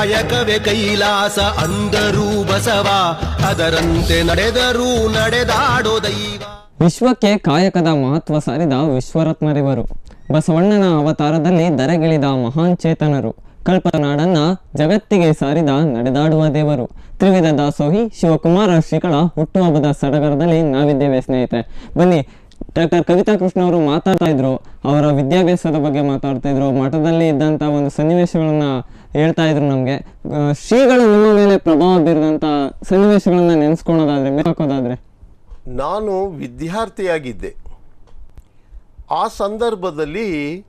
ಕಾಯಕವೇ ಕೈಲಾಸ ಅಂದರು ಬಸವ ಅದರಂತೆ ನಡೆದರೂ ನಡೆದಾಡೋ ದೈವ ವಿಶ್ವಕ್ಕೆ ಕಾಯಕದ ಮಹತ್ವ ಸಾರಿದ ವಿಶ್ವರತ್ನರಿವರು ಬಸವಣ್ಣನ ಅವತಾರದಲ್ಲಿ ದರೆಗಿಳಿದ ಮಹಾನ್ ಚೇತನರು ಕಲ್ಪನಾಡನ್ನ ಜಗತ್ತಿಗೆ ಸಾರಿದ ನಡೆದಾಡುವ ದೇವರು ತ್ರಿವಿಧ ದಾಸೋಹಿ ಶಿವಕುಮಾರ ಶ್ರೀಗಳ ಹುಟ್ಟುಹಬ್ಬದ ಸಡಗರದಲ್ಲಿ ನಾವಿದ್ದೇವೆ ಸ್ನೇಹಿತರೆ ಬನ್ನಿ ಡಾಕ್ಟರ್ ಕವಿತಾ ಕೃಷ್ಣ ಅವರು ಮಾತಾಡ್ತಾ ಇದ್ರು ಅವರ ವಿದ್ಯಾಭ್ಯಾಸದ ಬಗ್ಗೆ ಮಾತಾಡ್ತಾ ಇದ್ರು ಮಠದಲ್ಲಿ ಇದ್ದಂಥ ಒಂದು ಸನ್ನಿವೇಶಗಳನ್ನ ಹೇಳ್ತಾ ಇದ್ರು ನಮಗೆ ಶ್ರೀಗಳು ನಿಮ್ಮ ಮೇಲೆ ಪ್ರಭಾವ ಬೀರಿದಂಥ ಸನ್ನಿವೇಶಗಳನ್ನ ನೆನೆಸ್ಕೊಳೋದಾದ್ರೆ ಹಾಕೋದಾದ್ರೆ ನಾನು ವಿದ್ಯಾರ್ಥಿಯಾಗಿದ್ದೆ ಆ ಸಂದರ್ಭದಲ್ಲಿ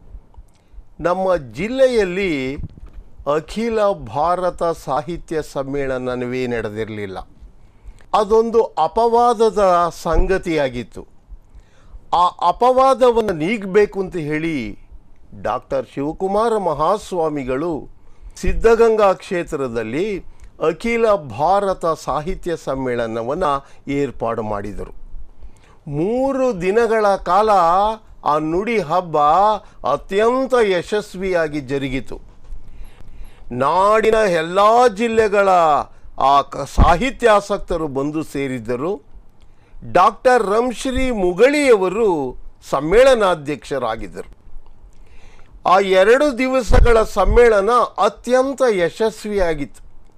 ನಮ್ಮ ಜಿಲ್ಲೆಯಲ್ಲಿ ಅಖಿಲ ಭಾರತ ಸಾಹಿತ್ಯ ಸಮ್ಮೇಳನವೇ ನಡೆದಿರಲಿಲ್ಲ ಅದೊಂದು ಅಪವಾದದ ಸಂಗತಿಯಾಗಿತ್ತು ಆ ಅಪವಾದವನ್ನು ನೀಗಬೇಕು ಅಂತ ಹೇಳಿ ಡಾಕ್ಟರ್ ಶಿವಕುಮಾರ ಮಹಾಸ್ವಾಮಿಗಳು ಸಿದ್ಧಗಂಗಾ ಕ್ಷೇತ್ರದಲ್ಲಿ ಅಖಿಲ ಭಾರತ ಸಾಹಿತ್ಯ ಸಮ್ಮೇಳನವನ್ನು ಏರ್ಪಾಡು ಮಾಡಿದರು ಮೂರು ದಿನಗಳ ಕಾಲ ಆ ನುಡಿ ಹಬ್ಬ ಅತ್ಯಂತ ಯಶಸ್ವಿಯಾಗಿ ಜರುಗಿತು ನಾಡಿನ ಎಲ್ಲ ಜಿಲ್ಲೆಗಳ ಆ ಕ- ಸಾಹಿತ್ಯಾಸಕ್ತರು ಬಂದು ಸೇರಿದ್ದರು ಡಾಕ್ಟರ್ ರಂಶ್ರೀ ಮುಗಳಿಯವರು ಸಮ್ಮೇಳನಾಧ್ಯಕ್ಷರಾಗಿದ್ದರು ಆ ಎರಡು ದಿವಸಗಳ ಸಮ್ಮೇಳನ ಅತ್ಯಂತ ಯಶಸ್ವಿಯಾಗಿತ್ತು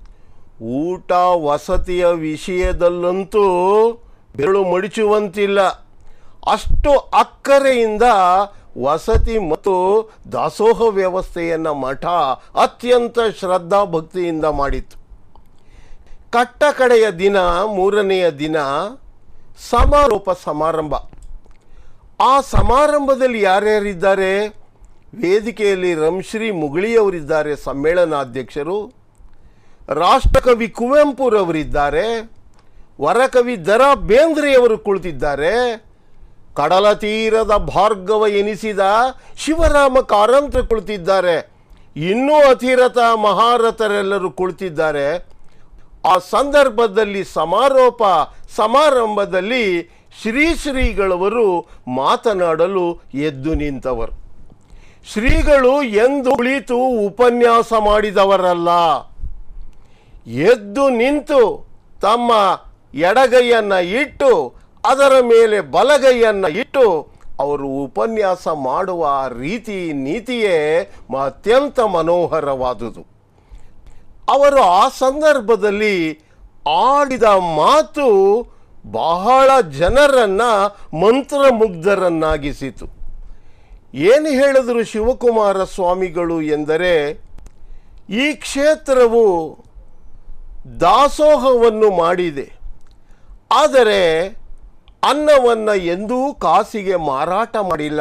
ಊಟ ವಸತಿಯ ವಿಷಯದಲ್ಲಂತೂ ಬೆರಳು ಮಡಿಚುವಂತಿಲ್ಲ ಅಷ್ಟು ಅಕ್ಕರೆಯಿಂದ ವಸತಿ ಮತ್ತು ದಾಸೋಹ ವ್ಯವಸ್ಥೆಯನ್ನು ಮಠ ಅತ್ಯಂತ ಶ್ರದ್ಧಾ ಭಕ್ತಿಯಿಂದ ಮಾಡಿತ್ತು ಕಟ್ಟ ಕಡೆಯ ದಿನ ಮೂರನೆಯ ದಿನ ಸಮಾರೋಪ ಸಮಾರಂಭ ಆ ಸಮಾರಂಭದಲ್ಲಿ ಯಾರ್ಯಾರಿದ್ದಾರೆ ವೇದಿಕೆಯಲ್ಲಿ ರಂಶ್ರೀ ಮುಗಳಿಯವರಿದ್ದಾರೆ ಸಮ್ಮೇಳನಾಧ್ಯಕ್ಷರು ರಾಷ್ಟ್ರಕವಿ ಕುವೆಂಪುರವರಿದ್ದಾರೆ ವರಕವಿ ದರ ಬೇಂದ್ರೆಯವರು ಕುಳಿತಿದ್ದಾರೆ ಕಡಲ ತೀರದ ಭಾರ್ಗವ ಎನಿಸಿದ ಶಿವರಾಮ ಕಾರಂತ ಕುಳಿತಿದ್ದಾರೆ ಇನ್ನೂ ಅತಿರಥ ಮಹಾರಥರೆಲ್ಲರೂ ಕುಳಿತಿದ್ದಾರೆ ಆ ಸಂದರ್ಭದಲ್ಲಿ ಸಮಾರೋಪ ಸಮಾರಂಭದಲ್ಲಿ ಶ್ರೀ ಶ್ರೀಗಳವರು ಮಾತನಾಡಲು ಎದ್ದು ನಿಂತವರು ಶ್ರೀಗಳು ಎಂದು ಕುಳಿತು ಉಪನ್ಯಾಸ ಮಾಡಿದವರಲ್ಲ ಎದ್ದು ನಿಂತು ತಮ್ಮ ಎಡಗೈಯನ್ನು ಇಟ್ಟು ಅದರ ಮೇಲೆ ಬಲಗೈಯನ್ನು ಇಟ್ಟು ಅವರು ಉಪನ್ಯಾಸ ಮಾಡುವ ಆ ರೀತಿ ನೀತಿಯೇ ಮ- ಅತ್ಯಂತ ಮನೋಹರವಾದುದು ಅವರು ಆ ಸಂದರ್ಭದಲ್ಲಿ ಆಡಿದ ಮಾತು ಬಹಳ ಜನರನ್ನ ಮಂತ್ರಮುಗ್ಧರನ್ನಾಗಿಸಿತು ಏನು ಹೇಳಿದರು ಶಿವಕುಮಾರ ಸ್ವಾಮಿಗಳು ಎಂದರೆ ಈ ಕ್ಷೇತ್ರವು ದಾಸೋಹವನ್ನು ಮಾಡಿದೆ ಆದರೆ ಅನ್ನವನ್ನು ಎಂದೂ ಕಾಸಿಗೆ ಮಾರಾಟ ಮಾಡಿಲ್ಲ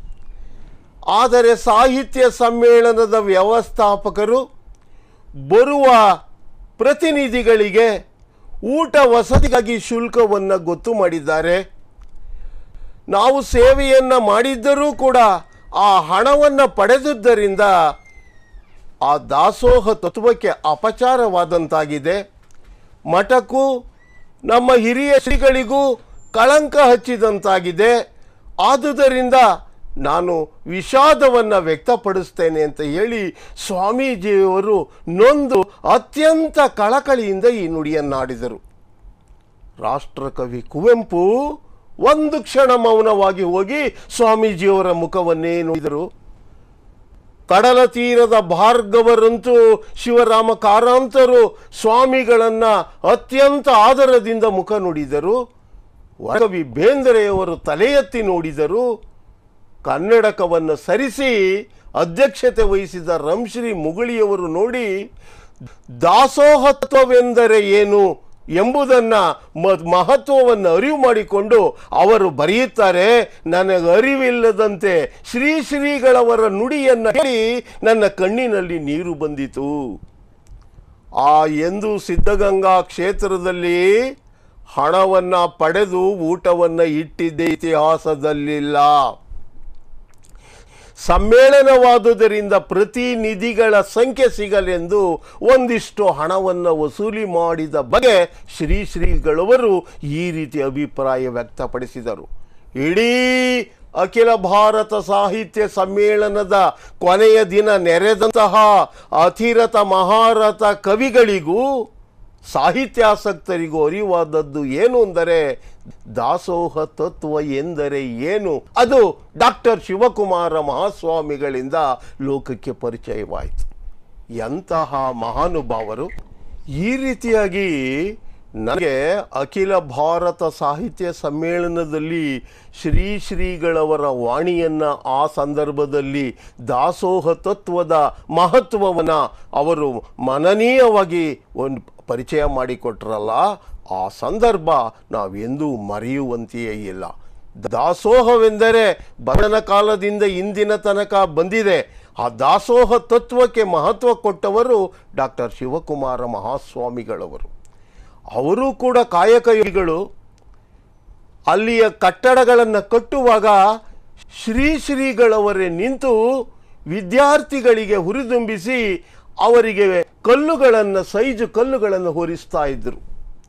ಆದರೆ ಸಾಹಿತ್ಯ ಸಮ್ಮೇಳನದ ವ್ಯವಸ್ಥಾಪಕರು ಬರುವ ಪ್ರತಿನಿಧಿಗಳಿಗೆ ಊಟ ವಸತಿಗಾಗಿ ಶುಲ್ಕವನ್ನು ಗೊತ್ತು ಮಾಡಿದ್ದಾರೆ ನಾವು ಸೇವೆಯನ್ನು ಮಾಡಿದ್ದರೂ ಕೂಡ ಆ ಹಣವನ್ನು ಪಡೆದುದರಿಂದ ಆ ದಾಸೋಹ ತತ್ವಕ್ಕೆ ಅಪಚಾರವಾದಂತಾಗಿದೆ ಮಠಕ್ಕೂ ನಮ್ಮ ಹಿರಿಯ ಶ್ರೀಗಳಿಗೂ ಕಳಂಕ ಹಚ್ಚಿದಂತಾಗಿದೆ ಆದುದರಿಂದ ನಾನು ವಿಷಾದವನ್ನು ವ್ಯಕ್ತಪಡಿಸ್ತೇನೆ ಅಂತ ಹೇಳಿ ಸ್ವಾಮೀಜಿಯವರು ನೊಂದು ಅತ್ಯಂತ ಕಳಕಳಿಯಿಂದ ಈ ನುಡಿಯನ್ನಾಡಿದರು ರಾಷ್ಟ್ರಕವಿ ಕುವೆಂಪು ಒಂದು ಕ್ಷಣ ಮೌನವಾಗಿ ಹೋಗಿ ಸ್ವಾಮೀಜಿಯವರ ಮುಖವನ್ನೇ ನೋಡಿದರು ಕಡಲ ತೀರದ ಭಾರ್ಗವರಂತೂ ಶಿವರಾಮ ಕಾರಾಂತರು ಸ್ವಾಮಿಗಳನ್ನ ಅತ್ಯಂತ ಆದರದಿಂದ ಮುಖ ನುಡಿದರು ಕವಿ ಬೇಂದ್ರೆಯವರು ತಲೆ ಎತ್ತಿ ನೋಡಿದರು ಕನ್ನಡಕವನ್ನು ಸರಿಸಿ ಅಧ್ಯಕ್ಷತೆ ವಹಿಸಿದ ರಂಶ್ರೀ ಮುಗಳಿಯವರು ನೋಡಿ ದಾಸೋಹತ್ವವೆಂದರೆ ಏನು ಎಂಬುದನ್ನ ಮ- ಮಹತ್ವವನ್ನು ಅರಿವು ಮಾಡಿಕೊಂಡು ಅವರು ಬರೆಯುತ್ತಾರೆ ನನಗೆ ಅರಿವಿಲ್ಲದಂತೆ ಶ್ರೀ ಶ್ರೀಗಳವರ ನುಡಿಯನ್ನು ಹೇಳಿ ನನ್ನ ಕಣ್ಣಿನಲ್ಲಿ ನೀರು ಬಂದಿತು ಆ ಎಂದು ಸಿದ್ಧಗಂಗಾ ಕ್ಷೇತ್ರದಲ್ಲಿ ಹಣವನ್ನ ಪಡೆದು ಊಟವನ್ನ ಇಟ್ಟಿದ್ದೇ ಇತಿಹಾಸದಲ್ಲಿಲ್ಲ ಸಮ್ಮೇಳನವಾದುದರಿಂದ ಪ್ರತಿನಿಧಿಗಳ ಸಂಖ್ಯೆ ಸಿಗಲೆಂದು ಒಂದಿಷ್ಟು ಹಣವನ್ನು ವಸೂಲಿ ಮಾಡಿದ ಬಗ್ಗೆ ಶ್ರೀ ಶ್ರೀಗಳವರು ಈ ರೀತಿ ಅಭಿಪ್ರಾಯ ವ್ಯಕ್ತಪಡಿಸಿದರು ಇಡೀ ಅಖಿಲ ಭಾರತ ಸಾಹಿತ್ಯ ಸಮ್ಮೇಳನದ ಕೊನೆಯ ದಿನ ನೆರೆದಂತಹ ಅತಿರಥ ಮಹಾರಥ ಕವಿಗಳಿಗೂ ಸಾಹಿತ್ಯಾಸಕ್ತರಿಗೂ ಅರಿವಾದದ್ದು ಏನು ಅಂದರೆ ದಾಸೋಹ ತತ್ವ ಎಂದರೆ ಏನು ಅದು ಡಾಕ್ಟರ್ ಶಿವಕುಮಾರ ಮಹಾಸ್ವಾಮಿಗಳಿಂದ ಲೋಕಕ್ಕೆ ಪರಿಚಯವಾಯಿತು ಎಂತಹ ಮಹಾನುಭಾವರು ಈ ರೀತಿಯಾಗಿ ನನಗೆ ಅಖಿಲ ಭಾರತ ಸಾಹಿತ್ಯ ಸಮ್ಮೇಳನದಲ್ಲಿ ಶ್ರೀ ಶ್ರೀಗಳವರ ವಾಣಿಯನ್ನ ಆ ಸಂದರ್ಭದಲ್ಲಿ ದಾಸೋಹ ತತ್ವದ ಮಹತ್ವವನ್ನು ಅವರು ಮನನೀಯವಾಗಿ ಒಂದು ಪರಿಚಯ ಮಾಡಿಕೊಟ್ರಲ್ಲ ಆ ಸಂದರ್ಭ ನಾವೆಂದೂ ಮರೆಯುವಂತೆಯೇ ಇಲ್ಲ ದಾಸೋಹವೆಂದರೆ ಬಣ್ಣನ ಕಾಲದಿಂದ ಇಂದಿನ ತನಕ ಬಂದಿದೆ ಆ ದಾಸೋಹ ತತ್ವಕ್ಕೆ ಮಹತ್ವ ಕೊಟ್ಟವರು ಡಾಕ್ಟರ್ ಶಿವಕುಮಾರ ಮಹಾಸ್ವಾಮಿಗಳವರು ಅವರು ಕೂಡ ಕಾಯಕಯೋಗಿಗಳು ಅಲ್ಲಿಯ ಕಟ್ಟಡಗಳನ್ನು ಕಟ್ಟುವಾಗ ಶ್ರೀ ಶ್ರೀಗಳವರೇ ನಿಂತು ವಿದ್ಯಾರ್ಥಿಗಳಿಗೆ ಹುರಿದುಂಬಿಸಿ ಅವರಿಗೆ ಕಲ್ಲುಗಳನ್ನು ಸೈಜು ಕಲ್ಲುಗಳನ್ನು ಹೊರಿಸ್ತಾ ಇದ್ದರು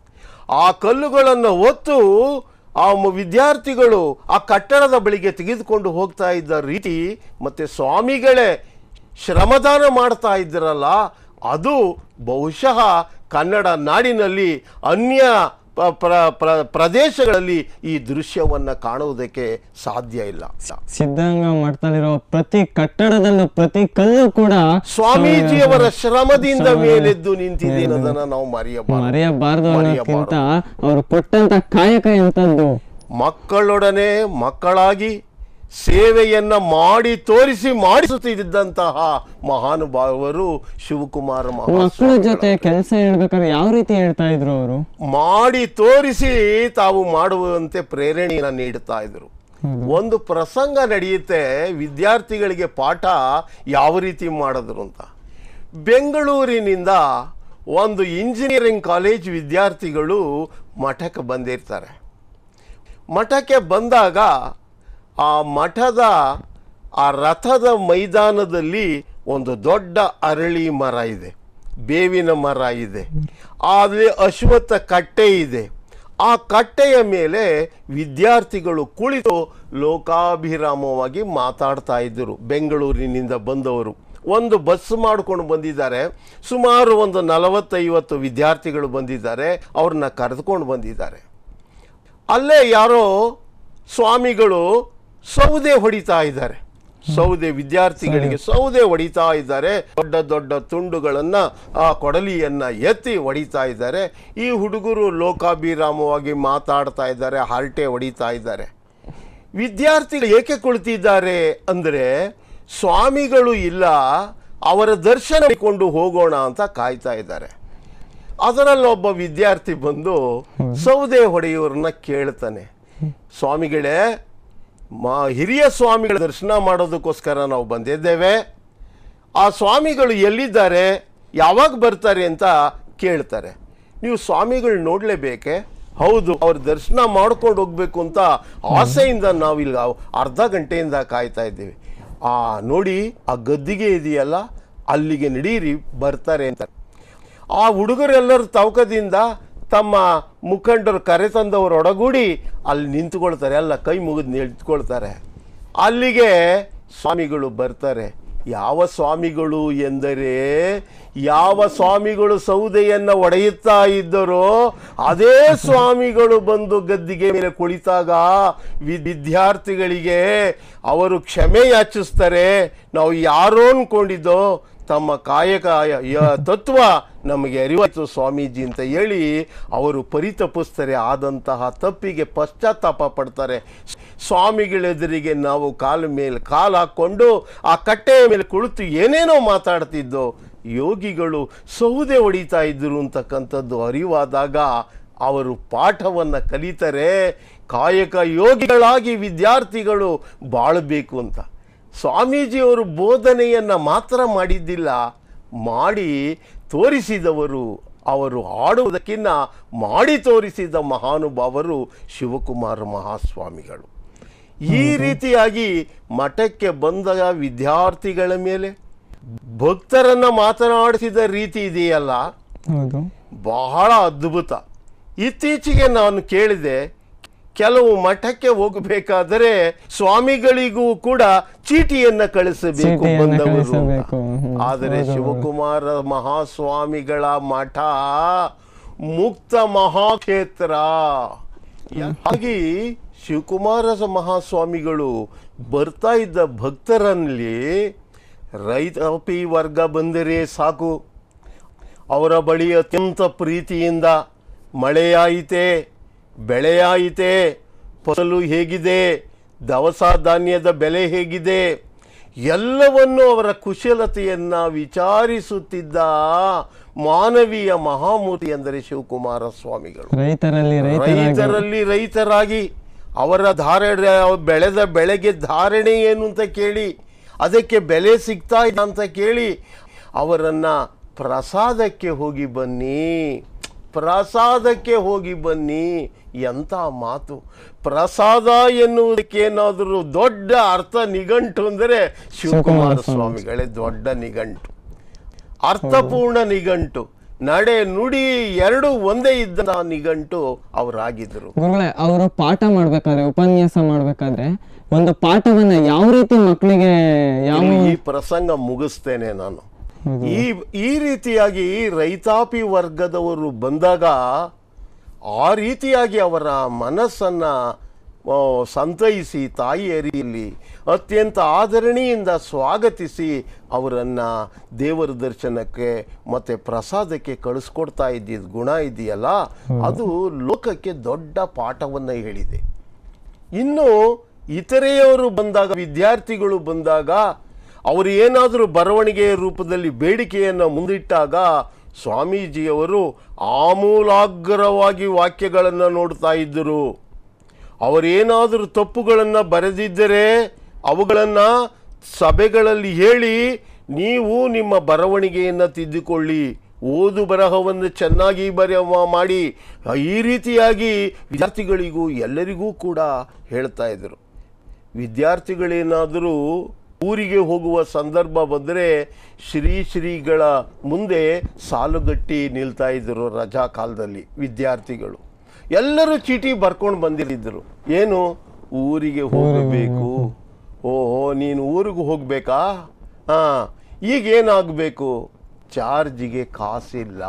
ಆ ಕಲ್ಲುಗಳನ್ನು ಹೊತ್ತು ಆ ಮ- ವಿದ್ಯಾರ್ಥಿಗಳು ಆ ಕಟ್ಟಡದ ಬಳಿಗೆ ತೆಗೆದುಕೊಂಡು ಹೋಗ್ತಾ ಇದ್ದ ರೀತಿ ಮತ್ತೆ ಸ್ವಾಮಿಗಳೇ ಶ್ರಮದಾನ ಮಾಡ್ತಾ ಇದ್ದರಲ್ಲ ಅದು ಬಹುಶಃ ಕನ್ನಡ ನಾಡಿನಲ್ಲಿ ಅನ್ಯ ಪ- ಪ್ರ- ಪ್ರ- ಪ್ರದೇಶಗಳಲ್ಲಿ ಈ ದೃಶ್ಯವನ್ನು ಕಾಣುವುದಕ್ಕೆ ಸಾಧ್ಯ ಇಲ್ಲ ಸಿದ್ಧಗಂಗಾ ಮಠದಲ್ಲಿರೋ ಪ್ರತಿ ಕಟ್ಟಡದಲ್ಲೂ ಪ್ರತಿ ಕಲ್ಲು ಕೂಡ ಸ್ವಾಮೀಜಿಯವರ ಶ್ರಮದಿಂದ ಮೇಲೆದ್ದು ನಿಂತಿದೆ ಅನ್ನೋದನ್ನ ನಾವು ಮರೆಯಬಾರದು ಮರೆಯಬಾರದು ಅನ್ನೋಕ್ಕಿಂತ ಮರೆಯಬಾರದು. ಅವ್ರು ಕೊಟ್ಟಂತ ಕಾಯಕ ಎಂತದ್ದು ಮಕ್ಕಳೊಡನೆ ಮಕ್ಕಳಾಗಿ ಸೇವೆಯನ್ನ ಮಾಡಿ ತೋರಿಸಿ ಮಾಡಿಸುತ್ತಿದ್ದಂತಹ ಮಹಾನುಭಾವರು ಶಿವಕುಮಾರ ಮಕ್ಕಳ ಮಹಾಸ್ವಾಮಿಗಳು. ಜೊತೆ ಕೆಲಸ ಹೇಳ್ಬೇಕಾದ್ರೆ ಯಾವ ರೀತಿ ಹೇಳ್ತಾ ಇದ್ರು ಅವರು ಮಾಡಿ ತೋರಿಸಿ ತಾವು ಮಾಡುವಂತೆ ಪ್ರೇರಣೆಯನ್ನು ನೀಡುತ್ತಾ ಇದ್ರು ಒಂದು ಪ್ರಸಂಗ ನಡೆಯುತ್ತೆ ವಿದ್ಯಾರ್ಥಿಗಳಿಗೆ ಪಾಠ ಯಾವ ರೀತಿ ಮಾಡಿದ್ರು ಅಂತ ಬೆಂಗಳೂರಿನಿಂದ ಒಂದು ಇಂಜಿನಿಯರಿಂಗ್ ಕಾಲೇಜ್ ವಿದ್ಯಾರ್ಥಿಗಳು ಮಠಕ್ಕೆ ಬಂದಿರ್ತಾರೆ ಮಠಕ್ಕೆ ಬಂದಾಗ ಆ ಮಠದ ಆ ರಥದ ಮೈದಾನದಲ್ಲಿ ಒಂದು ದೊಡ್ಡ ಅರಳಿ ಮರ ಇದೆ ಬೇವಿನ ಮರ ಇದೆ ಅಲ್ಲಿ ಅಶ್ವತ್ಥ ಕಟ್ಟೆ ಇದೆ ಆ ಕಟ್ಟೆಯ ಮೇಲೆ ವಿದ್ಯಾರ್ಥಿಗಳು ಕುಳಿತು ಲೋಕಾಭಿರಾಮವಾಗಿ ಮಾತಾಡ್ತಾ ಇದ್ದರು ಬೆಂಗಳೂರಿನಿಂದ ಬಂದವರು ಒಂದು ಬಸ್ ಮಾಡ್ಕೊಂಡು ಬಂದಿದ್ದಾರೆ ಸುಮಾರು ಒಂದು ನಲವತ್ತೈವತ್ತು ವಿದ್ಯಾರ್ಥಿಗಳು ಬಂದಿದ್ದಾರೆ ಅವ್ರನ್ನ ಕರೆದುಕೊಂಡು ಬಂದಿದ್ದಾರೆ ಅಲ್ಲೇ ಯಾರೋ ಸ್ವಾಮಿಗಳು ಸೌದೆ ಹೊಡಿತಾ ಇದ್ದಾರೆ ಸೌದೆ ವಿದ್ಯಾರ್ಥಿಗಳಿಗೆ ಸೌದೆ ಹೊಡಿತಾ ಇದ್ದಾರೆ ದೊಡ್ಡ ದೊಡ್ಡ ತುಂಡುಗಳನ್ನ ಆ ಕೊಡಲಿಯನ್ನ ಎತ್ತಿ ಹೊಡಿತಾ ಇದ್ದಾರೆ ಈ ಹುಡುಗರು ಲೋಕಾಭಿರಾಮವಾಗಿ ಮಾತಾಡ್ತಾ ಇದ್ದಾರೆ ಹರಟೆ ಹೊಡಿತಾ ಇದ್ದಾರೆ ವಿದ್ಯಾರ್ಥಿಗಳು ಏಕೆ ಕುಳಿತಿದ್ದಾರೆ ಅಂದರೆ ಸ್ವಾಮಿಗಳು ಇಲ್ಲ ಅವರ ದರ್ಶನ ಮಾಡಿಕೊಂಡು ಹೋಗೋಣ ಅಂತ ಕಾಯ್ತಾ ಇದ್ದಾರೆ ಅದರಲ್ಲಿ ಒಬ್ಬ ವಿದ್ಯಾರ್ಥಿ ಬಂದು ಸೌದೆ ಹೊಡೆಯೋರನ್ನ ಕೇಳ್ತಾನೆ ಸ್ವಾಮಿಗಳೇ ಮಾ ಹಿರಿಯ ಸ್ವಾಮಿಗಳ ದರ್ಶನ ಮಾಡೋದಕ್ಕೋಸ್ಕರ ನಾವು ಬಂದಿದ್ದೇವೆ ಆ ಸ್ವಾಮಿಗಳು ಎಲ್ಲಿದ್ದಾರೆ ಯಾವಾಗ ಬರ್ತಾರೆ ಅಂತ ಕೇಳ್ತಾರೆ ನೀವು ಸ್ವಾಮಿಗಳು ನೋಡಲೇಬೇಕೆ ಹೌದು ಅವ್ರ ದರ್ಶನ ಮಾಡ್ಕೊಂಡು ಹೋಗ್ಬೇಕು ಅಂತ ಆಸೆಯಿಂದ ನಾವು ಇಲ್ಲಿ ಅರ್ಧ ಗಂಟೆಯಿಂದ ಕಾಯ್ತಾ ಇದ್ದೀವಿ ಆ ನೋಡಿ ಆ ಗದ್ದಿಗೆ ಇದೆಯಲ್ಲ ಅಲ್ಲಿಗೆ ನಡೀರಿ ಬರ್ತಾರೆ ಅಂತ ಆ ಹುಡುಗರೆಲ್ಲರೂ ತವಕದಿಂದ ತಮ್ಮ ಮುಖಂಡರು ಕರೆತಂದವರು ಒಡಗೂಡಿ ಅಲ್ಲಿ ನಿಂತುಕೊಳ್ತಾರೆ ಎಲ್ಲ ಕೈ ಮುಗಿದು ನಿಂತ್ಕೊಳ್ತಾರೆ ಅಲ್ಲಿಗೆ ಸ್ವಾಮಿಗಳು ಬರ್ತಾರೆ ಯಾವ ಸ್ವಾಮಿಗಳು ಎಂದರೆ ಯಾವ ಸ್ವಾಮಿಗಳು ಸೌದೆಯನ್ನು ಒಡೆಯುತ್ತಾ ಇದ್ದರೋ ಅದೇ ಸ್ವಾಮಿಗಳು ಬಂದು ಗದ್ದಿಗೆ ಮೇಲೆ ಕುಳಿತಾಗ ವಿ- ವಿದ್ಯಾರ್ಥಿಗಳಿಗೆ ಅವರು ಕ್ಷಮೆ ಯಾಚಿಸ್ತಾರೆ ನಾವು ಯಾರೋ ಅನ್ಕೊಂಡಿದ್ದೋ ತಮ್ಮ ಕಾಯಕ ಯ- ಯ- ತತ್ವ ನಮಗೆ ಅರಿವಾಯ್ತು ಸ್ವಾಮೀಜಿ ಅಂತ ಹೇಳಿ ಅವರು ಪರಿತಪಿಸ್ತಾರೆ ಆದಂತಹ ತಪ್ಪಿಗೆ ಪಶ್ಚಾತ್ತಾಪ ಪಡ್ತಾರೆ ಸ್ವಾಮಿಗಳೆದುರಿಗೆ ನಾವು ಕಾಲ ಮೇಲೆ ಕಾಲು ಹಾಕ್ಕೊಂಡು ಆ ಕಟ್ಟೆಯ ಮೇಲೆ ಕುಳಿತು ಏನೇನೋ ಮಾತಾಡ್ತಿದ್ದೋ ಯೋಗಿಗಳು ಸೌದೆ ಹೊಡಿತಾ ಇದ್ರು ಅಂತಕ್ಕಂಥದ್ದು ಅರಿವಾದಾಗ ಅವರು ಪಾಠವನ್ನು ಕಲಿತಾರೆ ಕಾಯಕ ಯೋಗಿಗಳಾಗಿ ವಿದ್ಯಾರ್ಥಿಗಳು ಬಾಳಬೇಕು ಅಂತ ಸ್ವಾಮೀಜಿಯವರು ಬೋಧನೆಯನ್ನು ಮಾತ್ರ ಮಾಡಿದ್ದಿಲ್ಲ ಮಾಡಿ ತೋರಿಸಿದವರು ಅವರು ಆಡುವುದಕ್ಕಿಂತ ಮಾಡಿ ತೋರಿಸಿದ ಮಹಾನುಭಾವರು ಶಿವಕುಮಾರ ಮಹಾಸ್ವಾಮಿಗಳು ಈ ರೀತಿಯಾಗಿ ಮಠಕ್ಕೆ ಬಂದ ವಿದ್ಯಾರ್ಥಿಗಳ ಮೇಲೆ ಭಕ್ತರನ್ನ ಮಾತನಾಡಿಸಿದ ರೀತಿ ಇದೆಯಲ್ಲ ಹೌದು ಬಹಳ ಅದ್ಭುತ ಇತ್ತೀಚೆಗೆ ನಾನು ಕೇಳಿದೆ ಕೆಲವು ಮಠಕ್ಕೆ ಹೋಗಬೇಕಾದರೆ ಸ್ವಾಮಿಗಳಿಗೂ ಕೂಡ ಚೀಟಿಯನ್ನ ಕಳಿಸಬೇಕು ಚೀಟಿಯನ್ನ ಬಂದವರು ಕಳಿಸಬೇಕು. ಹ್ಮ್. ಆದರೆ ಶಿವಕುಮಾರ ಮಹಾಸ್ವಾಮಿಗಳ ಮಠ ಮುಕ್ತ ಮಹಾಕ್ಷೇತ್ರ ಹಾಗೆ ಶಿವಕುಮಾರ ಮಹಾಸ್ವಾಮಿಗಳು ಬರ್ತಾ ಇದ್ದ ಭಕ್ತರಲ್ಲಿ ರೈತಾಪಿ ವರ್ಗ ಬಂದರೆ ಸಾಕು ಅವರ ಬಳಿ ಅತ್ಯಂತ ಪ್ರೀತಿಯಿಂದ ಮಳೆಯಾಯಿತೆ ಬೆಳೆಯಾಯಿತೆ ಫಸಲು ಹೇಗಿದೆ ದವಸ ಧಾನ್ಯದ ಬೆಲೆ ಹೇಗಿದೆ ಎಲ್ಲವನ್ನು ಅವರ ಕುಶಲತೆಯನ್ನ ವಿಚಾರಿಸುತ್ತಿದ್ದ ಮಾನವೀಯ ಮಹಾಮೂರ್ತಿ ಎಂದರೆ ಶಿವಕುಮಾರ ಸ್ವಾಮಿಗಳು ರೈತರಲ್ಲಿ ರೈತರಾಗಿ ರೈತರಲ್ಲಿ ರೈತರಾಗಿ ಅವರ ಧಾರಣೆ ಬೆಳೆದ ಬೆಳೆಗೆ ಧಾರಣೆ ಏನು ಅಂತ ಕೇಳಿ ಅದಕ್ಕೆ ಬೆಲೆ ಸಿಗ್ತಾ ಇಲ್ಲ ಅಂತ ಕೇಳಿ ಅವರನ್ನ ಪ್ರಸಾದಕ್ಕೆ ಹೋಗಿ ಬನ್ನಿ ಪ್ರಸಾದಕ್ಕೆ ಹೋಗಿ ಬನ್ನಿ ಎಂಥ ಮಾತು ಪ್ರಸಾದ ಎನ್ನುವುದಕ್ಕೆ ಏನಾದರೂ ದೊಡ್ಡ ಅರ್ಥ ನಿಘಂಟು ಅಂದರೆ ಶಿವಕುಮಾರ ಸ್ವಾಮಿಗಳೇ ದೊಡ್ಡ ನಿಘಂಟು ಅರ್ಥಪೂರ್ಣ ನಿಘಂಟು ನಡೆ ನುಡಿ ಎರಡು ಒಂದೇ ಇದ್ದ ನಿಘಂಟು ಅವರಾಗಿದ್ದರು ಗುರುಗಳೇ ಅವರು ಪಾಠ ಮಾಡ್ಬೇಕಾದ್ರೆ ಉಪನ್ಯಾಸ ಮಾಡ್ಬೇಕಾದ್ರೆ ಒಂದು ಪಾಠವನ್ನ ಯಾವ ರೀತಿ ಮಕ್ಕಳಿಗೆ ಯಾವ ಈ ಪ್ರಸಂಗ ಮುಗಿಸ್ತೇನೆ ನಾನು ಈ ಈ ರೀತಿಯಾಗಿ ರೈತಾಪಿ ವರ್ಗದವರು ಬಂದಾಗ ಆ ರೀತಿಯಾಗಿ ಅವರ ಮನಸ್ಸನ್ನ ಆ, ಸಂತೈಸಿ ತಾಯಿಯರಿಯಲ್ಲಿ ಅತ್ಯಂತ ಆದರಣೆಯಿಂದ ಸ್ವಾಗತಿಸಿ ಅವರನ್ನ ದೇವರ ದರ್ಶನಕ್ಕೆ ಮತ್ತೆ ಪ್ರಸಾದಕ್ಕೆ ಕಳಿಸ್ಕೊಡ್ತಾ ಇದ್ದಿದ್ದ ಗುಣ ಇದೆಯಲ್ಲ ಅದು ಲೋಕಕ್ಕೆ ದೊಡ್ಡ ಪಾಠವನ್ನ ಹೇಳಿದೆ ಇನ್ನು ಇತರೆಯವರು ಬಂದಾಗ ವಿದ್ಯಾರ್ಥಿಗಳು ಬಂದಾಗ ಅವರು ಏನಾದರೂ ಬರವಣಿಗೆಯ ರೂಪದಲ್ಲಿ ಬೇಡಿಕೆಯನ್ನು ಮುಂದಿಟ್ಟಾಗ ಸ್ವಾಮೀಜಿಯವರು ಆಮೂಲಾಗ್ರವಾಗಿ ವಾಕ್ಯಗಳನ್ನು ನೋಡ್ತಾ ಇದ್ದರು ಅವರೇನಾದರೂ ತಪ್ಪುಗಳನ್ನು ಬರೆದಿದ್ದರೆ ಅವುಗಳನ್ನು ಸಭೆಗಳಲ್ಲಿ ಹೇಳಿ ನೀವು ನಿಮ್ಮ ಬರವಣಿಗೆಯನ್ನು ತಿದ್ದುಕೊಳ್ಳಿ ಓದು ಬರಹವನ್ನು ಚೆನ್ನಾಗಿ ಬರೆಯ ಮಾಡಿ ಈ ರೀತಿಯಾಗಿ ವಿದ್ಯಾರ್ಥಿಗಳಿಗೂ ಎಲ್ಲರಿಗೂ ಕೂಡ ಹೇಳ್ತಾ ಇದ್ದರು ವಿದ್ಯಾರ್ಥಿಗಳೇನಾದರೂ ಊರಿಗೆ ಹೋಗುವ ಸಂದರ್ಭ ಬಂದರೆ ಶ್ರೀ ಶ್ರೀಗಳ ಮುಂದೆ ಸಾಲುಗಟ್ಟಿ ನಿಲ್ತಾ ಇದ್ದರು ರಜಾ ಕಾಲದಲ್ಲಿ ವಿದ್ಯಾರ್ಥಿಗಳು ಎಲ್ಲರೂ ಚೀಟಿ ಬರ್ಕೊಂಡು ಬಂದಿರಿದ್ರು ಏನು ಊರಿಗೆ ಹೋಗಬೇಕು ಓಹೋ ನೀನು ಊರಿಗೆ ಹೋಗ್ಬೇಕಾ ಹಾ ಈಗೇನಾಗಬೇಕು ಚಾರ್ಜಿಗೆ ಕಾಸಿಲ್ಲ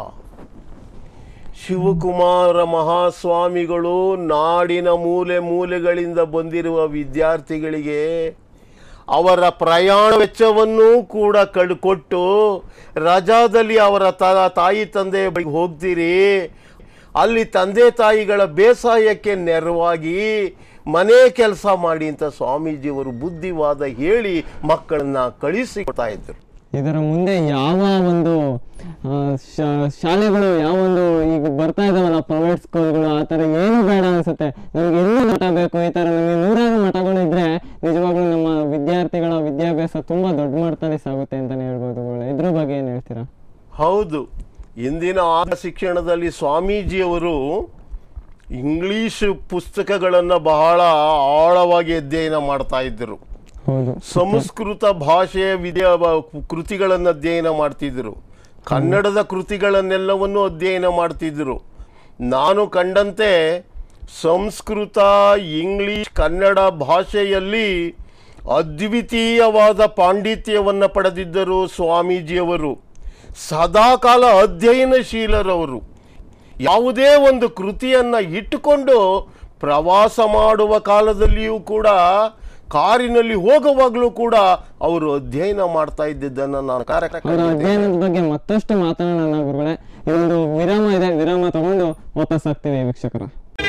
ಶಿವಕುಮಾರ ಮಹಾಸ್ವಾಮಿಗಳು ನಾಡಿನ ಮೂಲೆ ಮೂಲೆಗಳಿಂದ ಬಂದಿರುವ ವಿದ್ಯಾರ್ಥಿಗಳಿಗೆ ಅವರ ಪ್ರಯಾಣ ವೆಚ್ಚವನ್ನೂ ಕೂಡ ಕಳ್ಕೊಟ್ಟು ರಜಾದಲ್ಲಿ ಅವರ ತ ತಾಯಿ ತಂದೆ ಬಳಿಗೆ ಹೋಗ್ತೀರಿ ಅಲ್ಲಿ ತಂದೆ ತಾಯಿಗಳ ಬೇಸಾಯಕ್ಕೆ ನೆರವಾಗಿ ಮನೆ ಕೆಲಸ ಮಾಡಿ ಅಂತ ಸ್ವಾಮೀಜಿಯವರು ಬುದ್ಧಿವಾದ ಹೇಳಿ ಮಕ್ಕಳನ್ನ ಕಳಿಸಿಕೊಡ್ತಾ ಇದ್ರು ಇದರ ಮುಂದೆ ಯಾವ ಒಂದು ಆ, ಶಾ- ಶಾಲೆಗಳು ಯಾವ ಒಂದು ಈಗ ಬರ್ತಾ ಇದಾವಲ್ಲ ಪ್ರೈವೇಟ್ ಸ್ಕೂಲ್ಗಳು ಆ ಥರ ಏನು ಬೇಡ ಅನ್ಸುತ್ತೆ ನಮ್ಗೆ ಎಲ್ಲೂ ಮಠ ಬೇಕು ಈ ಥರ ನಮಗೆ ನೂರಾರು ಮಠಗಳು ಇದ್ರೆ ನಿಜವಾಗ್ಲೂ ನಮ್ಮ ವಿದ್ಯಾರ್ಥಿಗಳ ವಿದ್ಯಾಭ್ಯಾಸ ತುಂಬಾ ದೊಡ್ಡ ಮಟ್ಟದಲ್ಲಿ ಸಾಗುತ್ತೆ ಅಂತಾನೆ ಹೇಳ್ಬೋದು ಗುರುಗಳೇ. ಇದ್ರ ಬಗ್ಗೆ ಏನು ಹೇಳ್ತೀರಾ ಹೌದು ಇಂದಿನ ಆಗ ಶಿಕ್ಷಣದಲ್ಲಿ ಸ್ವಾಮೀಜಿಯವರು ಇಂಗ್ಲಿಷ್ ಪುಸ್ತಕಗಳನ್ನು ಬಹಳ ಆಳವಾಗಿ ಅಧ್ಯಯನ ಮಾಡ್ತಾ ಇದ್ದರು ಹೌದು ಸಂಸ್ಕೃತ ಭಾಷೆಯ ವಿದ್ಯಾ ಕೃತಿಗಳನ್ನು ಅಧ್ಯಯನ ಮಾಡ್ತಿದ್ರು ಕನ್ನಡದ ಕೃತಿಗಳನ್ನೆಲ್ಲವನ್ನು ಅಧ್ಯಯನ ಮಾಡ್ತಿದ್ರು ನಾನು ಕಂಡಂತೆ ಸಂಸ್ಕೃತ ಇಂಗ್ಲಿಷ್ ಕನ್ನಡ ಭಾಷೆಯಲ್ಲಿ ಅದ್ವಿತೀಯವಾದ ಪಾಂಡಿತ್ಯವನ್ನು ಪಡೆದಿದ್ದರು ಸ್ವಾಮೀಜಿಯವರು ಸದಾಕಾಲ ಅಧ್ಯಯನಶೀಲರವರು ಯಾವುದೇ ಒಂದು ಕೃತಿಯನ್ನ ಇಟ್ಟುಕೊಂಡು ಪ್ರವಾಸ ಮಾಡುವ ಕಾಲದಲ್ಲಿಯೂ ಕೂಡ ಕಾರಿನಲ್ಲಿ ಹೋಗುವಾಗಲೂ ಕೂಡ ಅವರು ಅಧ್ಯಯನ ಮಾಡ್ತಾ ಇದ್ದಿದ್ದನ್ನು ನಾನು ಕಾರ್ಯಕ್ರಮ ಅವರ ಅಧ್ಯಯನದ ಬಗ್ಗೆ ಮತ್ತಷ್ಟು ಮಾತನಾಡೋಣ ಗುರುಗಳೇ ಇದೊಂದು ವಿರಾಮ ಇದೆ ವಿರಾಮ ತಗೊಂಡು ವಾಪಸ್ ಆಗ್ತೀವಿ ವೀಕ್ಷಕರ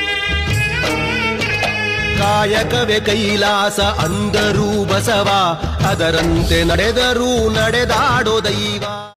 ಕಾಯಕವೇ ಕೈಲಾಸ ಅಂದರೂ ಬಸವ ಅದರಂತೆ ನಡೆದರೂ ನಡೆದಾಡೋ ದೈವ